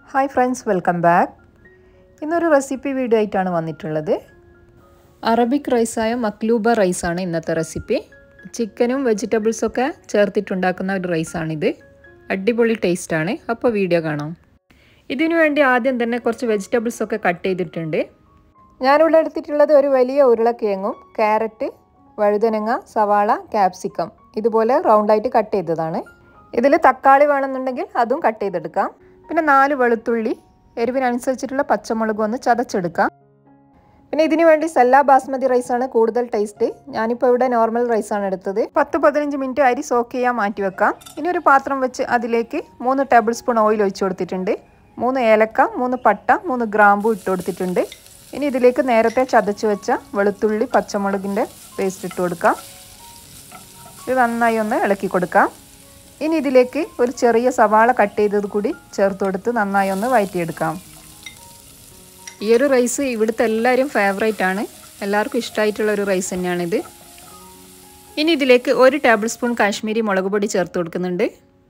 hi friends welcome back ഇന്നൊരു recipe video ആയിട്ടാണ് വന്നിട്ടുള്ളത് അറബിക് റൈസായ മക്ലൂബ റൈസാണ് ഇന്നത്തെ റെസിപ്പി ചിക്കനും വെജിറ്റബിൾസൊക്കെ ചേർത്തിട്ടുണ്ടാക്കുന്ന ഒരു റൈസാണിത് അടിപൊളി ടേസ്റ്റാണ് അപ്പോൾ വീഡിയോ കാണാം ഇതിനു വേണ്ടി ആദ്യം തന്നെ കുറച്ച് വെജിറ്റബിൾസൊക്കെ കട്ട് ചെയ്തിട്ടുണ്ട് ഞാനിവിടെ എടുത്തിട്ടുള്ളത് ഒരു വലിയ ഉരുളക്കിഴങ്ങും ക്യാരറ്റ് വഴുതനങ്ങ സവാള ക്യാപ്സിക്കം ഇതുപോലെ റൗണ്ടായിട്ട് കട്ട് ചെയ്തതാണ് ഇതിൽ തക്കാളി വേണമെന്നുണ്ടെങ്കിൽ അതും കട്ട് ചെയ്തെടുക്കാം പിന്നെ നാല് വെളുത്തുള്ളി എരിവിനനുസരിച്ചിട്ടുള്ള പച്ചമുളകും ഒന്ന് ചതച്ചെടുക്കാം പിന്നെ ഇതിനു വേണ്ടി സെല്ല ബാസ്മതി റൈസാണ് കൂടുതൽ ടേസ്റ്റ് ഞാനിപ്പോൾ ഇവിടെ നോർമൽ റൈസാണ് എടുത്തത് പത്ത് പതിനഞ്ച് മിനിറ്റ് അരി സോക്ക് ചെയ്യാൻ മാറ്റി വെക്കാം ഇനി ഒരു പാത്രം വെച്ച് അതിലേക്ക് മൂന്ന് ടേബിൾ സ്പൂൺ ഓയിൽ ഒഴിച്ചു കൊടുത്തിട്ടുണ്ട് മൂന്ന് ഏലക്ക മൂന്ന് പട്ട മൂന്ന് ഗ്രാമ്പു ഇട്ട് കൊടുത്തിട്ടുണ്ട് ഇനി ഇതിലേക്ക് നേരത്തെ ചതച്ച് വെച്ച വെളുത്തുള്ളി പച്ചമുളകിൻ്റെ പേസ്റ്റ് ഇട്ട് കൊടുക്കാം ഇത് നന്നായി ഒന്ന് ഇളക്കി കൊടുക്കാം ഇനി ഇതിലേക്ക് ഒരു ചെറിയ സവാള കട്ട് ചെയ്തത് കൂടി ചേർത്ത് കൊടുത്ത് നന്നായി ഒന്ന് വഴറ്റിയെടുക്കാം ഈ ഒരു റൈസ് ഇവിടുത്തെ എല്ലാവരും ഫേവറേറ്റ് ആണ് എല്ലാവർക്കും ഇഷ്ടമായിട്ടുള്ള ഒരു റൈസ് തന്നെയാണിത് ഇനി ഇതിലേക്ക് ഒരു ടേബിൾ സ്പൂൺ കാശ്മീരി മുളക് പൊടി ചേർത്ത് കൊടുക്കുന്നുണ്ട്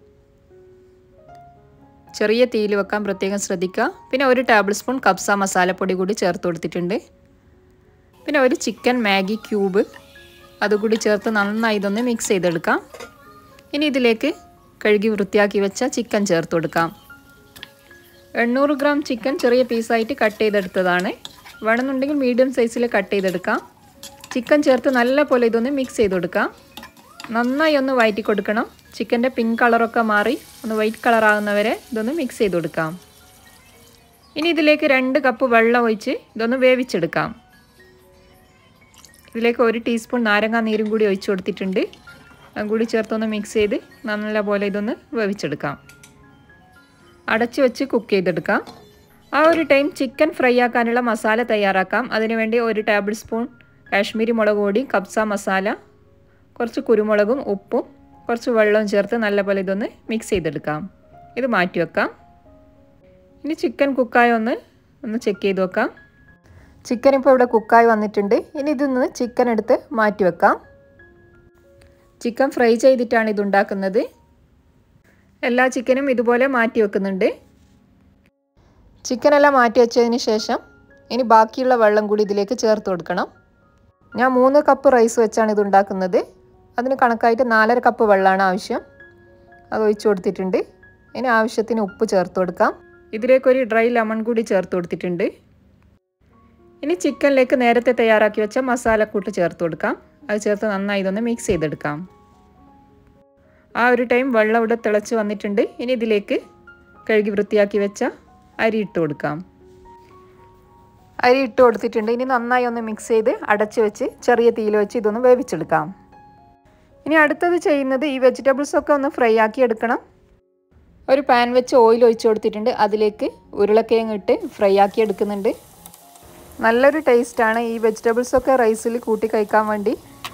ചെറിയ തീയിൽ വെക്കാൻ പ്രത്യേകം ശ്രദ്ധിക്കുക പിന്നെ ഒരു ടേബിൾ സ്പൂൺ കബ്സ മസാലപ്പൊടി കൂടി ചേർത്ത് കൊടുത്തിട്ടുണ്ട് പിന്നെ ഒരു ചിക്കൻ മാഗി ക്യൂബ് അതുകൂടി ചേർത്ത് നന്നായി ഇതൊന്ന് മിക്സ് ചെയ്തെടുക്കാം ഇനി ഇതിലേക്ക് കഴുകി വൃത്തിയാക്കി വെച്ച ചിക്കൻ ചേർത്ത് കൊടുക്കാം എണ്ണൂറ് ഗ്രാം ചിക്കൻ ചെറിയ പീസായിട്ട് കട്ട് ചെയ്തെടുത്തതാണ് വേണമെന്നുണ്ടെങ്കിൽ മീഡിയം സൈസിൽ കട്ട് ചെയ്തെടുക്കാം ചിക്കൻ ചേർത്ത് നല്ല പോലെ ഇതൊന്ന് മിക്സ് ചെയ്ത് കൊടുക്കാം നന്നായി ഒന്ന് വയറ്റി കൊടുക്കണം ചിക്കൻ്റെ പിങ്ക് കളറൊക്കെ മാറി ഒന്ന് വൈറ്റ് കളറാകുന്നവരെ ഇതൊന്ന് മിക്സ് ചെയ്ത് കൊടുക്കാം ഇനി ഇതിലേക്ക് രണ്ട് കപ്പ് വെള്ളം ഒഴിച്ച് ഇതൊന്ന് വേവിച്ചെടുക്കാം ഇതിലേക്ക് ഒരു ടീസ്പൂൺ നാരങ്ങ നീരും കൂടി ഒഴിച്ചു കൊടുത്തിട്ടുണ്ട് അതും കൂടി ചേർത്തൊന്ന് മിക്സ് ചെയ്ത് നല്ല പോലെ ഇതൊന്ന് വേവിച്ചെടുക്കാം അടച്ചു വെച്ച് കുക്ക് ചെയ്തെടുക്കാം ആ ഒരു ടൈം ചിക്കൻ ഫ്രൈ ആക്കാനുള്ള മസാല തയ്യാറാക്കാം അതിനുവേണ്ടി ഒരു ടേബിൾ സ്പൂൺ കാശ്മീരി മുളക് പൊടി കബ്സ മസാല കുറച്ച് കുരുമുളകും ഉപ്പും കുറച്ച് വെള്ളവും ചേർത്ത് നല്ലപോലെ ഇതൊന്ന് മിക്സ് ചെയ്തെടുക്കാം ഇത് മാറ്റി വെക്കാം ഇനി ചിക്കൻ കുക്കായ ഒന്ന് ഒന്ന് ചെക്ക് ചെയ്ത് വെക്കാം ചിക്കൻ ഇപ്പോൾ ഇവിടെ കുക്കായി വന്നിട്ടുണ്ട് ഇനി ഇതിൽ നിന്ന് ചിക്കൻ എടുത്ത് മാറ്റി വെക്കാം ചിക്കൻ ഫ്രൈ ചെയ്തിട്ടാണ് ഇതുണ്ടാക്കുന്നത് എല്ലാ ചിക്കനും ഇതുപോലെ മാറ്റി വെക്കുന്നുണ്ട് ചിക്കനെല്ലാം മാറ്റി വെച്ചതിന് ശേഷം ഇനി ബാക്കിയുള്ള വെള്ളം കൂടി ഇതിലേക്ക് ചേർത്ത് കൊടുക്കണം ഞാൻ മൂന്ന് കപ്പ് റൈസ് വെച്ചാണ് ഇത് ഉണ്ടാക്കുന്നത് അതിന് കണക്കായിട്ട് നാലര കപ്പ് വെള്ളമാണ് ആവശ്യം അത് ഒഴിച്ചു കൊടുത്തിട്ടുണ്ട് ഇനി ആവശ്യത്തിന് ഉപ്പ് ചേർത്ത് കൊടുക്കാം ഇതിലേക്കൊരു ഡ്രൈ ലെമൺ കൂടി ചേർത്ത് കൊടുത്തിട്ടുണ്ട് ഇനി ചിക്കനിലേക്ക് നേരത്തെ തയ്യാറാക്കി വെച്ച മസാലക്കൂട്ട് ചേർത്ത് കൊടുക്കാം അത് ചേർത്ത് നന്നായി ഇതൊന്ന് മിക്സ് ചെയ്തെടുക്കാം ആ ഒരു ടൈം വെള്ളം ഇവിടെ തിളച്ച് വന്നിട്ടുണ്ട് ഇനി ഇതിലേക്ക് കഴുകി വൃത്തിയാക്കി വെച്ച അരി ഇട്ട് കൊടുക്കാം അരി ഇട്ട് കൊടുത്തിട്ടുണ്ട് ഇനി നന്നായി ഒന്ന് മിക്സ് ചെയ്ത് അടച്ച് വെച്ച് ചെറിയ തീയിൽ വെച്ച് ഇതൊന്ന് വേവിച്ചെടുക്കാം ഇനി അടുത്തത് ചെയ്യുന്നത് ഈ വെജിറ്റബിൾസൊക്കെ ഒന്ന് ഫ്രൈ ആക്കി എടുക്കണം ഒരു പാൻ വെച്ച് ഓയിൽ ഒഴിച്ച് കൊടുത്തിട്ടുണ്ട് അതിലേക്ക് ഉരുളക്കിഴങ്ങ് ഇട്ട് ഫ്രൈ ആക്കി എടുക്കുന്നുണ്ട് നല്ലൊരു ടേസ്റ്റാണ് ഈ വെജിറ്റബിൾസൊക്കെ റൈസിൽ കൂട്ടി കഴിക്കാൻ വേണ്ടി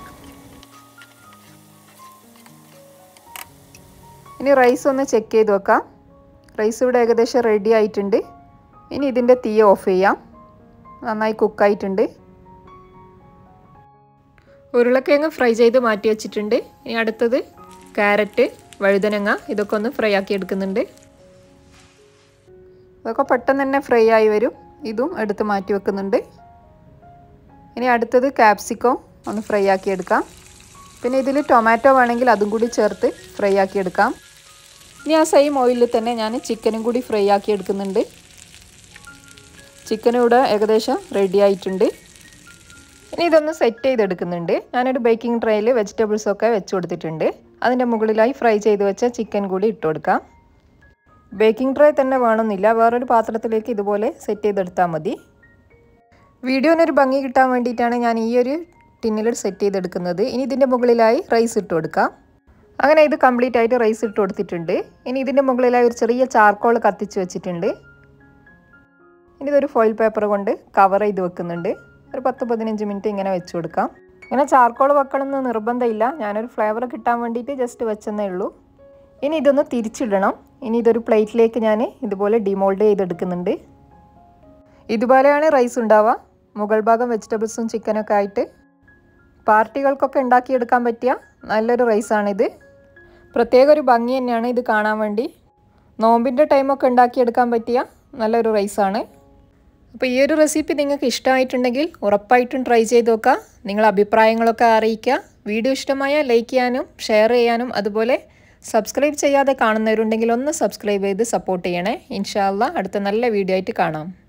ഇനി റൈസ് ഒന്ന് ചെക്ക് ചെയ്ത് വെക്കാം റൈസ് ഇവിടെ ഏകദേശം റെഡി ആയിട്ടുണ്ട് ഇനി ഇതിൻ്റെ തീ ഓഫ് ചെയ്യാം നന്നായി കുക്കായിട്ടുണ്ട് ഉരുളക്കിഴങ്ങ് ഫ്രൈ ചെയ്ത് മാറ്റി വെച്ചിട്ടുണ്ട് ഇനി അടുത്തത് ക്യാരറ്റ് വഴുതനങ്ങ ഇതൊക്കെ ഒന്ന് ഫ്രൈ ആക്കി എടുക്കുന്നുണ്ട് ഇതൊക്കെ പെട്ടെന്ന് തന്നെ ഫ്രൈ ആയി വരും ഇതും എടുത്ത് മാറ്റി വെക്കുന്നുണ്ട് ഇനി അടുത്തത് ക്യാപ്സിക്കോ ഒന്ന് ഫ്രൈ ആക്കി എടുക്കാം പിന്നെ ഇതിൽ ടൊമാറ്റോ വേണമെങ്കിൽ അതും കൂടി ചേർത്ത് ഫ്രൈ ആക്കി എടുക്കാം ഇനി ആ സെയിം ഓയിലിൽ തന്നെ ഞാൻ ചിക്കനും കൂടി ഫ്രൈ ആക്കി എടുക്കുന്നുണ്ട് ചിക്കനും ഇവിടെ ഏകദേശം റെഡി ആയിട്ടുണ്ട് ഇനി ഇതൊന്ന് സെറ്റ് ചെയ്തെടുക്കുന്നുണ്ട് ഞാനൊരു ബേക്കിംഗ് ട്രേയിൽ വെജിറ്റബിൾസൊക്കെ വെച്ച് കൊടുത്തിട്ടുണ്ട് അതിൻ്റെ മുകളിലായി ഫ്രൈ ചെയ്ത് വെച്ച ചിക്കൻ കൂടി ഇട്ട് കൊടുക്കാം ബേക്കിംഗ് ട്രേ തന്നെ വേണമെന്നില്ല വേറൊരു പാത്രത്തിലേക്ക് ഇതുപോലെ സെറ്റ് ചെയ്തെടുത്താൽ മതി വീഡിയോനൊരു ഭംഗി കിട്ടാൻ വേണ്ടിയിട്ടാണ് ഞാൻ ഈ ഒരു ടിന്നിൽ സെറ്റ് ചെയ്തെടുക്കുന്നത് ഇനി ഇതിൻ്റെ മുകളിലായി റൈസ് ഇട്ട് കൊടുക്കാം അങ്ങനെ ഇത് കംപ്ലീറ്റ് ആയിട്ട് റൈസ് ഇട്ട് കൊടുത്തിട്ടുണ്ട് ഇനി ഇതിൻ്റെ മുകളിലായി ഒരു ചെറിയ ചാർക്കോൾ കത്തിച്ച് വെച്ചിട്ടുണ്ട് ഇനി ഇതൊരു ഫോയിൽ പേപ്പർ കൊണ്ട് കവർ ചെയ്ത് വെക്കുന്നുണ്ട് ഒരു പത്ത് പതിനഞ്ച് മിനിറ്റ് ഇങ്ങനെ വെച്ച് കൊടുക്കാം ഇങ്ങനെ ചാർക്കോൾ വെക്കണമെന്ന് നിർബന്ധമില്ല ഞാനൊരു ഫ്ലേവർ കിട്ടാൻ വേണ്ടിയിട്ട് ജസ്റ്റ് വെച്ചെന്നേ ഉള്ളൂ ഇനി ഇതൊന്ന് തിരിച്ചിടണം ഇനി ഇതൊരു പ്ലേറ്റിലേക്ക് ഞാൻ ഇതുപോലെ ഡിമോൾഡ് ചെയ്തെടുക്കുന്നുണ്ട് ഇതുപോലെയാണ് റൈസ് ഉണ്ടാവുക മുകൾ ഭാഗം വെജിറ്റബിൾസും ചിക്കനൊക്കെ ആയിട്ട് പാർട്ടികൾക്കൊക്കെ ഉണ്ടാക്കിയെടുക്കാൻ പറ്റിയ നല്ലൊരു റൈസാണിത് പ്രത്യേക ഒരു ഭംഗി തന്നെയാണ് ഇത് കാണാൻ വേണ്ടി നോമ്പിൻ്റെ ടൈമൊക്കെ ഉണ്ടാക്കിയെടുക്കാൻ പറ്റിയ നല്ലൊരു റൈസാണ് അപ്പോൾ ഈ ഒരു റെസിപ്പി നിങ്ങൾക്ക് ഇഷ്ടമായിട്ടുണ്ടെങ്കിൽ ഉറപ്പായിട്ടും ട്രൈ ചെയ്ത് നോക്കുക നിങ്ങളുടെ അഭിപ്രായങ്ങളൊക്കെ അറിയിക്കുക വീഡിയോ ഇഷ്ടമായ ലൈക്ക് ചെയ്യാനും ഷെയർ ചെയ്യാനും അതുപോലെ സബ്സ്ക്രൈബ് ചെയ്യാതെ കാണുന്നവരുണ്ടെങ്കിൽ ഒന്ന് സബ്സ്ക്രൈബ് ചെയ്ത് സപ്പോർട്ട് ചെയ്യണേ ഇൻഷാല്ല അടുത്ത നല്ല വീഡിയോ ആയിട്ട് കാണാം